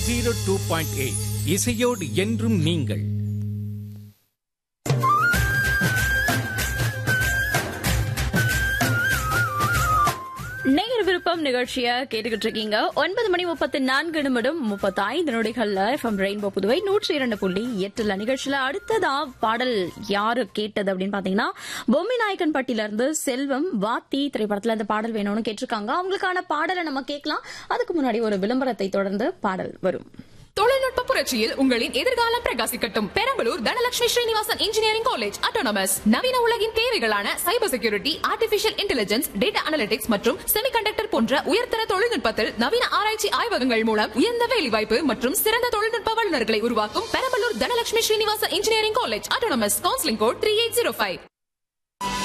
zero two point eight இசையோடு என்றும் நீங்கள் நேயர் விருப்பம் நிகழ்ச்சியை கேட்டுக்கிட்டு இருக்கீங்க ஒன்பது மணி முப்பத்தி நான்கு நிமிடம் முப்பத்தி ஐந்து நொடிகள்ல எஃப்எம் ரெயின்போ புதுவை நூற்றி இரண்டு புள்ளி எட்டுல நிகழ்ச்சியில அடுத்ததா பாடல் யாரு கேட்டது அப்படின்னு பாத்தீங்கன்னா பொம்மி நாயக்கன் பட்டியில இருந்து செல்வம் வாத்தி திரைப்படத்துல இந்த பாடல் வேணும்னு கேட்டிருக்காங்க அவங்களுக்கான பாடலை நம்ம கேட்கலாம் அதுக்கு முன்னாடி ஒரு விளம்பரத்தை தொடர்ந்து பாடல் வரும் தொழில்நுட்ப புரட்சியில் உங்களின் எதிர்காலம் பிரகாசிக்கட்டும் Perambalur Dhanalakshmi Srinivasan engineering college autonomous நவீன உலகின் தேவைகளான cyber security artificial intelligence data analytics மற்றும் செமிகண்டக்டர் போன்ற உயர்தர தொழில்நுட்பத்தில் நவீன ஆராய்ச்சி ஆய்வகங்கள் மூலம் உயர்ந்த வேலைவாய்ப்பு மற்றும் சிறந்த தொழில்நுட்ப வல்லுநர்களை உருவாக்கும் Perambalur Dhanalakshmi Srinivasan engineering college autonomous counselling code three eight zero five